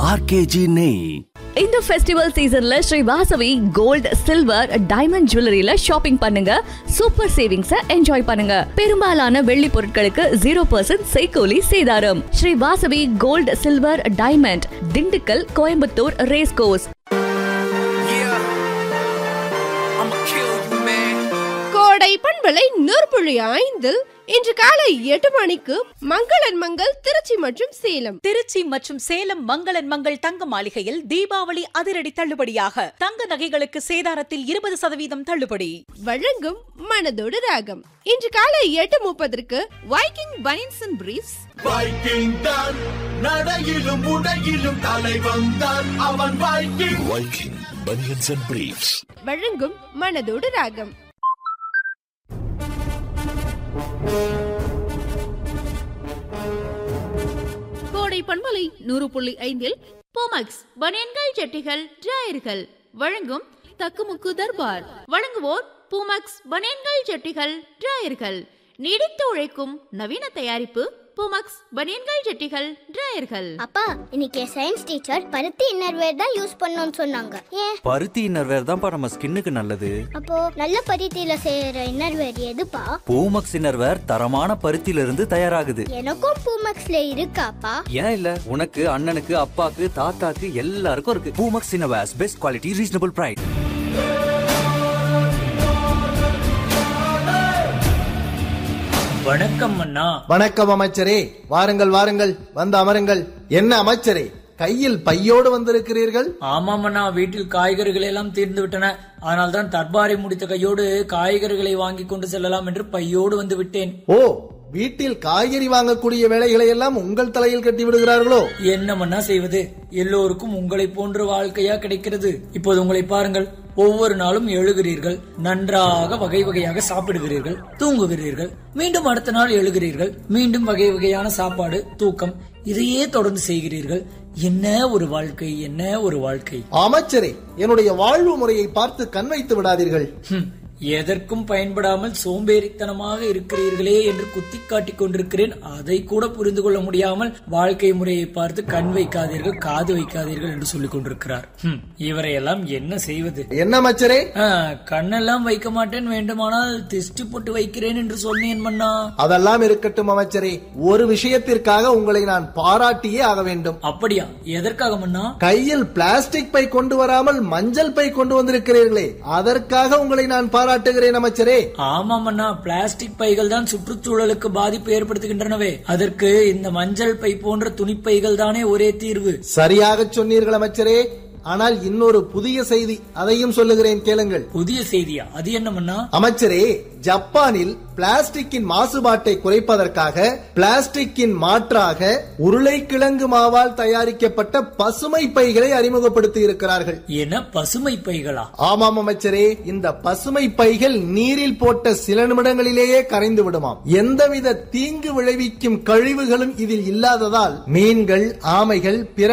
RKG நெய் இந்த festival சீசன்ல Sri Vasavi gold silver diamond ஜுவல்லரியில ஷாப்பிங் பண்ணுங்க சூப்பர் சேவிங்ஸ என்ஜாய் பண்ணுங்க பெரும்பாலான வெள்ளி பொருட்களுக்கு ஜீரோ பர்சன்ட் செய்கூலி சேதாரம் Sri Vasavi gold silver diamond Dindigul Coimbatore race course Yeah. I'ma kill you, man. கோடை பண்பலை நூற்புள்ளி ஐந்தில் இன்று காலை எட்டு மணிக்கு மங்களன் மங்கள் திருச்சி மற்றும் சேலம் திருச்சி மற்றும் சேலம் மங்களன் மங்கள் தங்க மாளிகையில் தீபாவளி அதிரடி தள்ளுபடியாக தங்க நகைகளுக்கு சேதாரத்தில் இருபது சதவீதம் தள்ளுபடி வழங்கும் மனதோடு ராகம் இன்று காலை எட்டு முப்பதற்கு Viking banians and briefs Viking தான் நடையிலும் உடையிலும் தலைவன் தான் அவன் Viking Viking banians and briefs வழங்கும் மனதோடு ராகம் கோடை பண்பலை நூறு புள்ளி ஐந்தில் போமக்ஸ் பனியன்கள் ஜட்டிகள் டிராயர்கள் வழங்கும் தக்குமுக்கு தர்பார் வழங்குவோர் பூமக்ஸ் பனியன்கள் ஜட்டிகள் டிராயர்கள் நீடித்து உழைக்கும் நவீன தயாரிப்பு பூமக்ஸ் பனியன்கள் ஜட்டிகள் டிராயர்கள் அப்பா இன்னைக்கு சயின்ஸ் டீச்சர் பருத்தி இன்னர்வேர் தான் யூஸ் பண்ணணும்னு சொன்னாங்க ஏன் பருத்தி இன்னர்வேர் தான்ப்பா நம்ம ஸ்கின்னுக்கு நல்லது அப்போ நல்ல பருத்தியில செய்யற இன்னர்வேர் எதுப்பா பூமக்ஸ் இன்னர்வேர் தரமான பருத்தியில இருந்து தயாராகுது எனக்கும் பூமக்ஸ்ல இருக்காப்பா ஏன் இல்ல உனக்கு அண்ணனுக்கு அப்பாக்கு தாத்தாக்கு எல்லாருக்கும் இருக்கு Poomex innerwears best quality reasonable price வணக்கம் அண்ணா வணக்கம் அமைச்சரே வாருங்கள் வாருங்கள் வந்து அமருங்கள் என்ன அமைச்சரே கையில் பையோடு வந்திருக்கிறீர்கள் ஆமாம் அண்ணா வீட்டில் காய்கறிகள் எல்லாம் தீர்ந்து விட்டன ஆனால் தான் தர்பாரை முடித்த கையோடு காய்கறிகளை வாங்கி கொண்டு செல்லலாம் என்று பையோடு வந்து விட்டேன் ஓ வீட்டில் காய்கறி வாங்கக்கூடிய வேலைகளை எல்லாம் உங்கள் தலையில் கட்டி விடுகிறார்களோ என்ன மன்னா செய்வது எல்லோருக்கும் உங்களை போன்ற வாழ்க்கையா கிடைக்கிறது இப்போது உங்களை பாருங்கள் ஒவ்வொரு நாளும் எழுகிறீர்கள் நன்றாக வகை வகையாக சாப்பிடுகிறீர்கள் தூங்குகிறீர்கள் மீண்டும் அடுத்த நாள் எழுகிறீர்கள் மீண்டும் வகை வகையான சாப்பாடு தூக்கம் இதையே தொடர்ந்து செய்கிறீர்கள் என்ன ஒரு வாழ்க்கை என்ன ஒரு வாழ்க்கை அமைச்சரே என்னுடைய வாழ்வு முறையை பார்த்து கண் வைத்து விடாதீர்கள் ஹம், எதற்கும் பயன்படாமல் சோம்பேறித்தனமாக இருக்கிறீர்களே என்று குத்தி காட்டிக் கொண்டிருக்கிறேன் அதை கூட புரிந்து கொள்ள முடியாமல் வாழ்க்கை முறையை பார்த்து கண் வைக்காதீர்கள் காது வைக்காதீர்கள் என்று சொல்லிக் கொண்டிருக்கிறார் ஹம், இவரையெல்லாம் என்ன செய்வது என்ன அமைச்சரே ஆ, கண்ணெல்லாம் வைக்க மாட்டேன் வேண்டுமானால் திஷ்டி போட்டு வைக்கிறேன் என்று சொன்னேன் மன்னா அதெல்லாம் இருக்கட்டும் அமைச்சரே ஒரு விஷயத்திற்காக உங்களை நான் பாராட்டியே ஆக வேண்டும் அப்படியா எதற்காக மன்னா கையில் பிளாஸ்டிக் பை கொண்டு வராமல் மஞ்சள் பை கொண்டு வந்திருக்கிறீர்களே அதற்காக உங்களை நான் பாராட்டுகிறேன் அமைச்சரே ஆமாம் அண்ணா பிளாஸ்டிக் பைகள் தான் சுற்றுச்சூழலுக்கு பாதிப்பு ஏற்படுத்துகின்றனவே அதற்கு இந்த மஞ்சள் பை போன்ற துணிப்பைகள் தானே ஒரே தீர்வு சரியாக சொன்னீர்கள் அமைச்சரே ஆனால் இன்னொரு புதிய செய்தி அதையும் சொல்லுகிறேன் கேளுங்கள் புதிய செய்தியா அது என்ன மன்னா அமைச்சரே ஜப்பானில் பிளாஸ்டிக்கின் மாசுபாட்டை குறைப்பதற்காக பிளாஸ்டிக்கின் மாற்றாக உருளைக்கிழங்கு மாவால் தயாரிக்கப்பட்ட பசுமை பைகளை அறிமுகப்படுத்தி இருக்கிறார்கள் என்ன பசுமை பைகளா ஆமாம் அமைச்சரே இந்த பசுமை பைகள் நீரில் போட்ட சில நிமிடங்களிலேயே கரைந்து விடுமாம் எந்தவித தீங்கு விளைவிக்கும் கழிவுகளும் இதில் இல்லாததால் மீன்கள் ஆமைகள் பிற